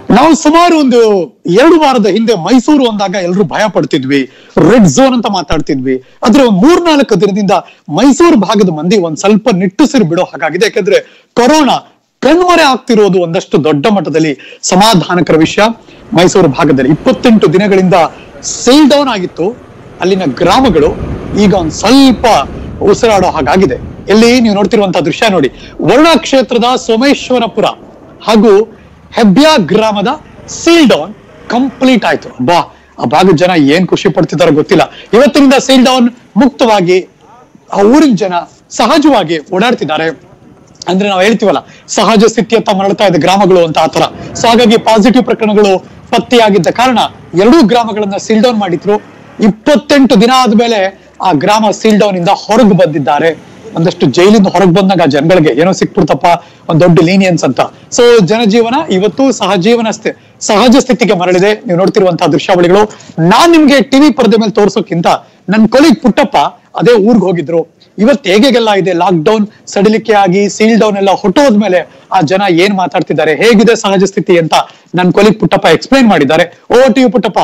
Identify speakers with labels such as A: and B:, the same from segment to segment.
A: ನಾವು ಸುಮಾರು ಒಂದು ಎರಡು ವಾರದ ಹಿಂದೆ ಮೈಸೂರು ಅಂದಾಗ ಎಲ್ಲರೂ ಭಯ ಪಡ್ತಿದ್ವಿ ರೆಡ್ ಝೋನ್ ಅಂತ ಮಾತಾಡ್ತಿದ್ವಿ ಆದ್ರೆ ಒಂದ್ ಮೂರ್ನಾಲ್ಕು ದಿನದಿಂದ ಮೈಸೂರು ಭಾಗದ ಮಂದಿ ಒಂದ್ ಸ್ವಲ್ಪ ನಿಟ್ಟುಸಿರು ಬಿಡೋ ಹಾಗಾಗಿದೆ ಯಾಕಂದ್ರೆ ಕೊರೋನಾ ಕಣ್ಮರೆ ಆಗ್ತಿರೋದು ಒಂದಷ್ಟು ದೊಡ್ಡ ಮಟ್ಟದಲ್ಲಿ ಸಮಾಧಾನಕರ ವಿಷಯ ಮೈಸೂರು ಭಾಗದಲ್ಲಿ ಇಪ್ಪತ್ತೆಂಟು ದಿನಗಳಿಂದ ಸೀಲ್ ಡೌನ್ ಆಗಿತ್ತು ಅಲ್ಲಿನ ಗ್ರಾಮಗಳು ಈಗ ಒಂದ್ ಸ್ವಲ್ಪ ಉಸಿರಾಡೋ ಹಾಗಾಗಿದೆ ಎಲ್ಲಿ ನೀವು ನೋಡ್ತಿರುವಂತಹ ದೃಶ್ಯ ನೋಡಿ ವರುಣಾ ಕ್ಷೇತ್ರದ ಸೋಮೇಶ್ವರಪುರ ಹಾಗೂ ಹೆಬ್ಬ್ಯಾ ಗ್ರಾಮದ ಸೀಲ್ ಡೌನ್ ಕಂಪ್ಲೀಟ್ ಆಯ್ತು ಬಾ ಆ ಭಾಗದ ಜನ ಏನ್ ಖುಷಿ ಪಡ್ತಿದಾರೋ ಗೊತ್ತಿಲ್ಲ ಇವತ್ತಿನಿಂದ ಸೀಲ್ ಡೌನ್ ಮುಕ್ತವಾಗಿ ಆ ಊರಿನ ಜನ ಸಹಜವಾಗಿ ಓಡಾಡ್ತಿದ್ದಾರೆ ಅಂದ್ರೆ ನಾವು ಹೇಳ್ತೀವಲ್ಲ ಸಹಜ ಸ್ಥಿತಿಯತ್ತ ಮರಳ್ತಾ ಇದೆ ಗ್ರಾಮಗಳು ಅಂತ ಆತರ ಸೊ ಹಾಗಾಗಿ ಪಾಸಿಟಿವ್ ಪ್ರಕರಣಗಳು ಪತ್ತೆಯಾಗಿದ್ದ ಕಾರಣ ಎರಡೂ ಗ್ರಾಮಗಳನ್ನ ಸೀಲ್ ಡೌನ್ ಮಾಡಿದ್ರು ಇಪ್ಪತ್ತೆಂಟು ದಿನ ಆದ್ಮೇಲೆ ಆ ಗ್ರಾಮ ಸೀಲ್ ಡೌನ್ ಇಂದ ಹೊರಗೆ ಬಂದಿದ್ದಾರೆ ಒಂದಷ್ಟು ಜೈಲಿಂದ ಹೊರಗೆ ಬಂದಾಗ ಆ ಜನಗಳಿಗೆ ಏನೋ ಸಿಕ್ಬಿಡ್ತಪ್ಪ ಒಂದ್ ದೊಡ್ಡ ಲೀನಿಯನ್ಸ್ ಅಂತ ಸೊ ಜನಜೀವನ ಇವತ್ತು ಸಹಜೀವನ ಸ್ಥಿ- ಸಹಜ ಸ್ಥಿತಿಗೆ ಮರಳಿದೆ ನೀವು ನೋಡ್ತಿರುವಂತಹ ದೃಶ್ಯಾವಳಿಗಳು ನಾನ್ ನಿಮ್ಗೆ ಟಿವಿ ಪರದೆ ಮೇಲೆ ತೋರ್ಸೋಕ್ಕಿಂತ ನನ್ ಕೊಲಿಗ್ ಪುಟ್ಟಪ್ಪ ಅದೇ ಊರ್ಗ್ ಹೋಗಿದ್ರು ಇವತ್ತು ಹೇಗೆಲ್ಲ ಇದೆ ಲಾಕ್ ಡೌನ್ ಸಡಿಲಿಕೆ ಆಗಿ ಸೀಲ್ ಡೌನ್ ಎಲ್ಲ ಹೊಟ್ಟೋದ್ಮೇಲೆ ಆ ಜನ ಏನ್ ಮಾತಾಡ್ತಿದ್ದಾರೆ ಹೇಗಿದೆ ಸಹಜ ಸ್ಥಿತಿ ಅಂತ ನನ್ ಕೊಲಿಗ್ ಪುಟ್ಟಪ್ಪ ಎಕ್ಸ್ಪ್ಲೈನ್ ಮಾಡಿದ್ದಾರೆ ಓ ಟಿ ಪುಟ್ಟಪ್ಪ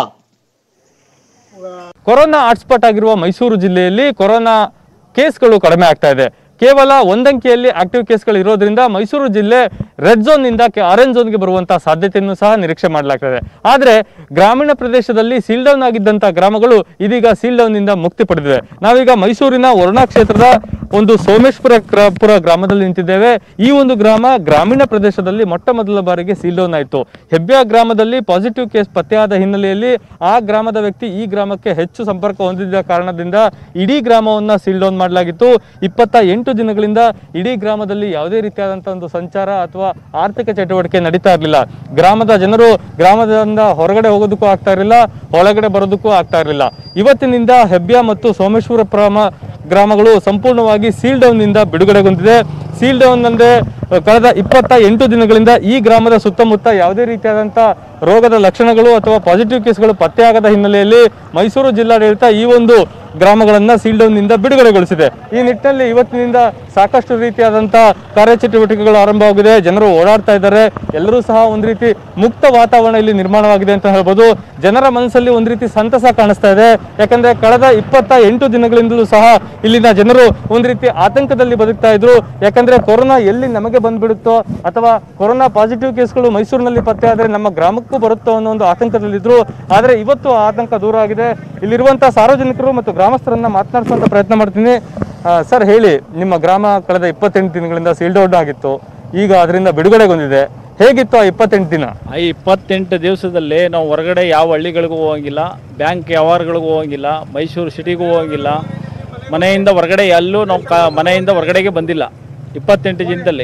B: ಕೊರೋನಾ ಹಾಟ್ಸ್ಪಾಟ್ ಆಗಿರುವ ಮೈಸೂರು ಜಿಲ್ಲೆಯಲ್ಲಿ ಕೊರೋನಾ ಕೇಸ್ಗಳು ಕಡಿಮೆ ಆಗ್ತಾ ಇದೆ ಕೇವಲ ಒಂದಂಕಿಯಲ್ಲಿ ಆಕ್ಟಿವ್ ಕೇಸ್ಗಳು ಇರೋದ್ರಿಂದ ಮೈಸೂರು ಜಿಲ್ಲೆ ರೆಡ್ ಝೋನ್ನಿಂದ ಆರೆಂಜ್ ಝೋನ್ಗೆ ಬರುವಂತಹ ಸಾಧ್ಯತೆಯನ್ನು ಸಹ ನಿರೀಕ್ಷೆ ಮಾಡಲಾಗ್ತದೆ ಆದರೆ ಗ್ರಾಮೀಣ ಪ್ರದೇಶದಲ್ಲಿ ಸೀಲ್ ಡೌನ್ ಆಗಿದ್ದಂಥ ಗ್ರಾಮಗಳು ಇದೀಗ ಸೀಲ್ ಡೌನ್ನಿಂದ ಮುಕ್ತಿ ಪಡೆದಿವೆ ನಾವೀಗ ಮೈಸೂರಿನ ವರುಣಾ ಕ್ಷೇತ್ರದ ಒಂದು ಸೋಮೇಶ್ವರ ಗ್ರ- ಪುರ ಗ್ರಾಮದಲ್ಲಿ ನಿಂತಿದ್ದೇವೆ ಈ ಒಂದು ಗ್ರಾಮ ಗ್ರಾಮೀಣ ಪ್ರದೇಶದಲ್ಲಿ ಮೊಟ್ಟ ಮೊದಲ ಬಾರಿಗೆ ಸೀಲ್ ಡೌನ್ ಆಯಿತು ಹೆಬ್ಬ್ಯಾ ಗ್ರಾಮದಲ್ಲಿ ಪಾಸಿಟಿವ್ ಕೇಸ್ ಪತ್ತೆಯಾದ ಹಿನ್ನೆಲೆಯಲ್ಲಿ ಆ ಗ್ರಾಮದ ವ್ಯಕ್ತಿ ಈ ಗ್ರಾಮಕ್ಕೆ ಹೆಚ್ಚು ಸಂಪರ್ಕ ಹೊಂದಿದ್ದ ಕಾರಣದಿಂದ ಇಡೀ ಗ್ರಾಮವನ್ನ ಸೀಲ್ ಡೌನ್ ಮಾಡಲಾಗಿತ್ತು ಇಪ್ಪತ್ತ ಎಂಟು ದಿನಗಳಿಂದ ಇಡೀ ಗ್ರಾಮದಲ್ಲಿ ಯಾವುದೇ ರೀತಿಯಾದಂತಹ ಒಂದು ಸಂಚಾರ ಅಥವಾ ಆರ್ಥಿಕ ಚಟುವಟಿಕೆ ನಡೀತಾ ಇರಲಿಲ್ಲ ಗ್ರಾಮದ ಜನರು ಗ್ರಾಮದಿಂದ ಹೊರಗಡೆ ಹೋಗೋದಕ್ಕೂ ಆಗ್ತಾ ಇರಲಿಲ್ಲ ಒಳಗಡೆ ಬರೋದಕ್ಕೂ ಆಗ್ತಾ ಇರಲಿಲ್ಲ ಇವತ್ತಿನಿಂದ ಹೆಬ್ಬ್ಯಾ ಮತ್ತು ಸೋಮೇಶ್ವರ ಗ್ರಾಮ ಗ್ರಾಮಗಳು ಸಂಪೂರ್ಣವಾಗಿ ಸೀಲ್ ಡೌನ್ ನಿಂದ ಬಿಡುಗಡೆಗೊಂಡಿದೆ ಸೀಲ್ ಡೌನ್ ಅಂದ್ರೆ ಅಹ್, ಕಳೆದ ಇಪ್ಪತ್ತ ಎಂಟು ದಿನಗಳಿಂದ ಈ ಗ್ರಾಮದ ಸುತ್ತಮುತ್ತ ಯಾವುದೇ ರೀತಿಯಾದಂಥ ರೋಗದ ಲಕ್ಷಣಗಳು ಅಥವಾ ಪಾಸಿಟಿವ್ ಕೇಸ್ಗಳು ಪತ್ತೆಯಾಗದ ಹಿನ್ನೆಲೆಯಲ್ಲಿ ಮೈಸೂರು ಜಿಲ್ಲಾಡಳಿತ ಈ ಒಂದು ಗ್ರಾಮಗಳನ್ನ ಸೀಲ್ ಡೌನ್ ನಿಂದ ಬಿಡುಗಡೆಗೊಳಿಸಿದೆ ಈ ನಿಟ್ಟಿನಲ್ಲಿ ಇವತ್ತಿನಿಂದ ಸಾಕಷ್ಟು ರೀತಿಯಾದಂಥ ಕಾರ್ಯಚಟುವಟಿಕೆಗಳು ಆರಂಭವಾಗಿದೆ ಜನರು ಓಡಾಡ್ತಾ ಇದ್ದಾರೆ ಎಲ್ಲರೂ ಸಹ ಒಂದು ರೀತಿ ಮುಕ್ತ ವಾತಾವರಣ ಇಲ್ಲಿ ನಿರ್ಮಾಣವಾಗಿದೆ ಅಂತ ಹೇಳ್ಬೋದು ಜನರ ಮನಸ್ಸಲ್ಲಿ ಒಂದು ರೀತಿ ಸಂತಸ ಕಾಣಿಸ್ತಾ ಇದೆ ಯಾಕಂದ್ರೆ ಕಳೆದ ಇಪ್ಪತ್ತ ಎಂಟು ದಿನಗಳಿಂದಲೂ ಸಹ ಇಲ್ಲಿನ ಜನರು ಒಂದು ರೀತಿ ಆತಂಕದಲ್ಲಿ ಬದುಕ್ತಾ ಇದ್ರು ಯಾಕಂದ್ರೆ ಕೊರೋನಾ ಎಲ್ಲಿ ನಮಗೆ ಬಂದ್ಬಿಡುತ್ತೋ ಅಥವಾ ಕೊರೋನಾ ಪಾಸಿಟಿವ್ ಕೇಸ್ಗಳು ಮೈಸೂರಿನಲ್ಲಿ ಪತ್ತೆ ಆದರೆ ನಮ್ಮ ಗ್ರಾಮಕ್ಕೂ ಬರುತ್ತೋ ಅನ್ನೋ ಒಂದು ಆತಂಕದಲ್ಲಿದ್ರು ಆದರೆ ಇವತ್ತು ಆ ಆತಂಕ ದೂರ ಆಗಿದೆ ಇಲ್ಲಿರುವಂತಹ ಸಾರ್ವಜನಿಕರು ಮತ್ತು ಗ್ರಾಮಸ್ಥರನ್ನ ಮಾತನಾಡಿಸುವಂತ ಪ್ರಯತ್ನ ಮಾಡ್ತೀನಿ ಆ, ಸರ್ ಹೇಳಿ ನಿಮ್ಮ ಗ್ರಾಮ ಕಳೆದ ಇಪ್ಪತ್ತೆಂಟು ದಿನಗಳಿಂದ ಸೀಲ್ಡ್ ಔಟ್ ಆಗಿತ್ತು ಈಗ ಅದರಿಂದ ಬಿಡುಗಡೆಗೊಂಡಿದೆ ಹೇಗಿತ್ತು ಆ ಇಪ್ಪತ್ತೆಂಟು ದಿನ
C: ಆ ಇಪ್ಪತ್ತೆಂಟು ದಿವಸದಲ್ಲಿ ನಾವು ಹೊರಗಡೆ ಯಾವ ಹಳ್ಳಿಗಳಿಗೂ ಹೋಗಂಗಿಲ್ಲ ಬ್ಯಾಂಕ್ ವ್ಯವಹಾರಗಳಿಗೂ ಹೋಗಂಗಿಲ್ಲ ಮೈಸೂರು ಸಿಟಿಗೂ ಹೋಗಂಗಿಲ್ಲ ಮನೆಯಿಂದ ಹೊರಗಡೆ ಎಲ್ಲೂ ನಾವು ಕ ಮನೆಯಿಂದ ಹೊರಗಡೆಗೆ ಬಂದಿಲ್ಲ ಇಪ್ಪತ್ತೆಂಟು ದಿನದಲ್ಲಿ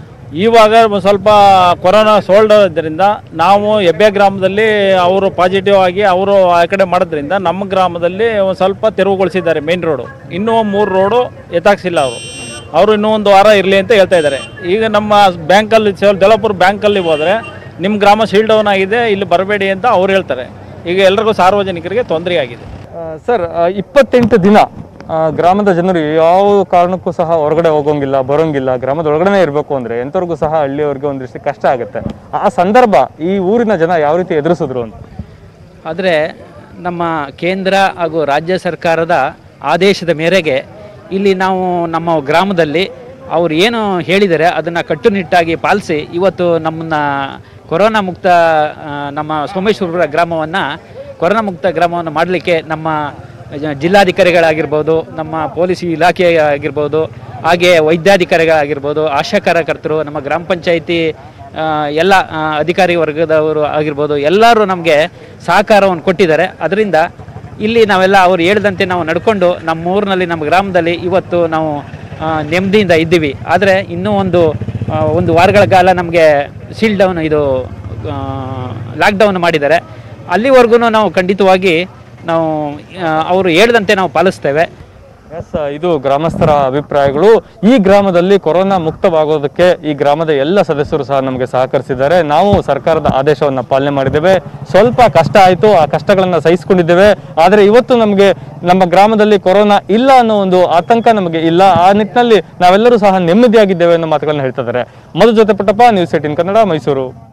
C: ಇವಾಗ ಒಂದ್ ಸ್ವಲ್ಪ ಕೊರೋನಾ ಸೋಲ್ಡ್ ಆದ್ದರಿಂದ ನಾವು ಹೆಬ್ಬೆ ಗ್ರಾಮದಲ್ಲಿ ಅವರು ಪಾಸಿಟಿವ್ ಆಗಿ ಅವರು ಆ ಕಡೆ ಮಾಡೋದ್ರಿಂದ ನಮ್ಮ ಗ್ರಾಮದಲ್ಲಿ ಒಂದು ಸ್ವಲ್ಪ ತೆರವುಗೊಳಿಸಿದ್ದಾರೆ ಮೇನ್ ರೋಡು ಇನ್ನೂ ಮೂರು ರೋಡು ಎತ್ತಾಕ್ಸಿಲ್ಲ ಅವರು ಅವರು ಇನ್ನೂ ಒಂದು ವಾರ ಇರಲಿ ಅಂತ ಹೇಳ್ತಾ ಇದ್ದಾರೆ ಈಗ ನಮ್ಮ ಬ್ಯಾಂಕಲ್ಲಿ ದೊಲಾಪುರ ಬ್ಯಾಂಕಲ್ಲಿ ಹೋದರೆ ನಿಮ್ಮ ಗ್ರಾಮ ಸೀಲ್ ಡೌನ್ ಆಗಿದೆ ಇಲ್ಲಿ ಬರಬೇಡಿ ಅಂತ ಅವ್ರು ಹೇಳ್ತಾರೆ ಈಗ ಎಲ್ರಿಗೂ ಸಾರ್ವಜನಿಕರಿಗೆ ತೊಂದರೆ ಆಗಿದೆ
B: ಆ, ಸರ್ ಆ, ಇಪ್ಪತ್ತೆಂಟು ದಿನ ಆ, ಗ್ರಾಮದ ಜನರು ಯಾವ ಕಾರಣಕ್ಕೂ ಸಹ ಹೊರಗಡೆ ಹೋಗೋಂಗಿಲ್ಲ ಬರೋಂಗಿಲ್ಲ ಗ್ರಾಮದ ಒಳಗಡೆ ಇರಬೇಕು ಅಂದ್ರೆ ಎಂಥವ್ರಿಗೂ ಸಹ ಹಳ್ಳಿಯವ್ರಿಗೆ ಒಂದಿಷ್ಟು ಕಷ್ಟ ಆಗುತ್ತೆ ಆ ಸಂದರ್ಭ ಈ ಊರಿನ ಜನ ಯಾವ ರೀತಿ ಎದುರಿಸಿದ್ರು ಅಂತ
D: ಆದರೆ ನಮ್ಮ ಕೇಂದ್ರ ಹಾಗೂ ರಾಜ್ಯ ಸರ್ಕಾರದ ಆದೇಶದ ಮೇರೆಗೆ ಇಲ್ಲಿ ನಾವು ನಮ್ಮ ಗ್ರಾಮದಲ್ಲಿ ಅವ್ರು ಏನು ಹೇಳಿದ್ದಾರೆ ಅದನ್ನು ಕಟ್ಟುನಿಟ್ಟಾಗಿ ಪಾಲಿಸಿ ಇವತ್ತು ನಮ್ಮನ್ನ ಕೊರೋನಾ ಮುಕ್ತ ಆ, ನಮ್ಮ ಸೋಮೇಶ್ವರ ಗ್ರಾಮವನ್ನು ಕೊರೋನಾ ಮುಕ್ತ ಗ್ರಾಮವನ್ನು ಮಾಡಲಿಕ್ಕೆ ನಮ್ಮ ಜ- ಜಿಲ್ಲಾಧಿಕಾರಿಗಳಾಗಿರ್ಬೋದು ನಮ್ಮ ಪೊಲೀಸ್ ಇಲಾಖೆ ಆಗಿರ್ಬೋದು ಹಾಗೆ ವೈದ್ಯಾಧಿಕಾರಿಗಳಾಗಿರ್ಬೋದು ಆಶಾ ಕಾರ್ಯಕರ್ತರು ನಮ್ಮ ಗ್ರಾಮ ಪಂಚಾಯಿತಿ ಆ, ಎಲ್ಲ ಆ, ಅಧಿಕಾರಿ ವರ್ಗದವರು ಆಗಿರ್ಬೋದು ಎಲ್ಲರೂ ನಮಗೆ ಸಹಕಾರವನ್ನು ಕೊಟ್ಟಿದ್ದಾರೆ ಅದರಿಂದ ಇಲ್ಲಿ ನಾವೆಲ್ಲ ಅವ್ರು ಹೇಳ್ದಂತೆ ನಾವು ನಡ್ಕೊಂಡು ನಮ್ಮ ಊರಿನಲ್ಲಿ ನಮ್ಮ ಗ್ರಾಮದಲ್ಲಿ ಇವತ್ತು ನಾವು ಆ, ನೆಮ್ಮದಿಯಿಂದ ಇದ್ದೀವಿ ಆದರೆ ಇನ್ನೂ ಒಂದು ಆ, ಒಂದು ವಾರಗಳ ಕಾಲ ನಮಗೆ ಸೀಲ್ ಡೌನ್ ಇದು ಲಾಕ್ಡೌನ್ ಮಾಡಿದ್ದಾರೆ ಅಲ್ಲಿವರೆಗೂ ನಾವು ಖಂಡಿತವಾಗಿ ನಾವು ಆ, ಅವರು ಹೇಳ್ದಂತೆ ನಾವು ಪಾಲಿಸ್ತೇವೆ
B: ಎಸ್ ಇದು ಗ್ರಾಮಸ್ಥರ ಅಭಿಪ್ರಾಯಗಳು ಈ ಗ್ರಾಮದಲ್ಲಿ ಕೊರೋನಾ ಮುಕ್ತವಾಗೋದಕ್ಕೆ ಈ ಗ್ರಾಮದ ಎಲ್ಲ ಸದಸ್ಯರು ಸಹ ನಮಗೆ ಸಹಕರಿಸಿದ್ದಾರೆ ನಾವು ಸರ್ಕಾರದ ಆದೇಶವನ್ನ ಪಾಲನೆ ಮಾಡಿದ್ದೇವೆ ಸ್ವಲ್ಪ ಕಷ್ಟ ಆಯಿತು ಆ ಕಷ್ಟಗಳನ್ನ ಸಹಿಸಿಕೊಂಡಿದ್ದೇವೆ ಆದರೆ ಇವತ್ತು ನಮಗೆ ನಮ್ಮ ಗ್ರಾಮದಲ್ಲಿ ಕೊರೋನಾ ಇಲ್ಲ ಅನ್ನೋ ಒಂದು ಆತಂಕ ನಮಗೆ ಇಲ್ಲ ಆ ನಿಟ್ಟಿನಲ್ಲಿ ನಾವೆಲ್ಲರೂ ಸಹ ನೆಮ್ಮದಿಯಾಗಿದ್ದೇವೆ ಅನ್ನೋ ಮಾತುಗಳನ್ನ ಹೇಳ್ತಾ ಇದ್ದಾರೆ ಮಧು ಜೊತೆ ಪುಟ್ಟಪ್ಪ ನ್ಯೂಸ್ ಏಟಿನ್ ಕನ್ನಡ ಮೈಸೂರು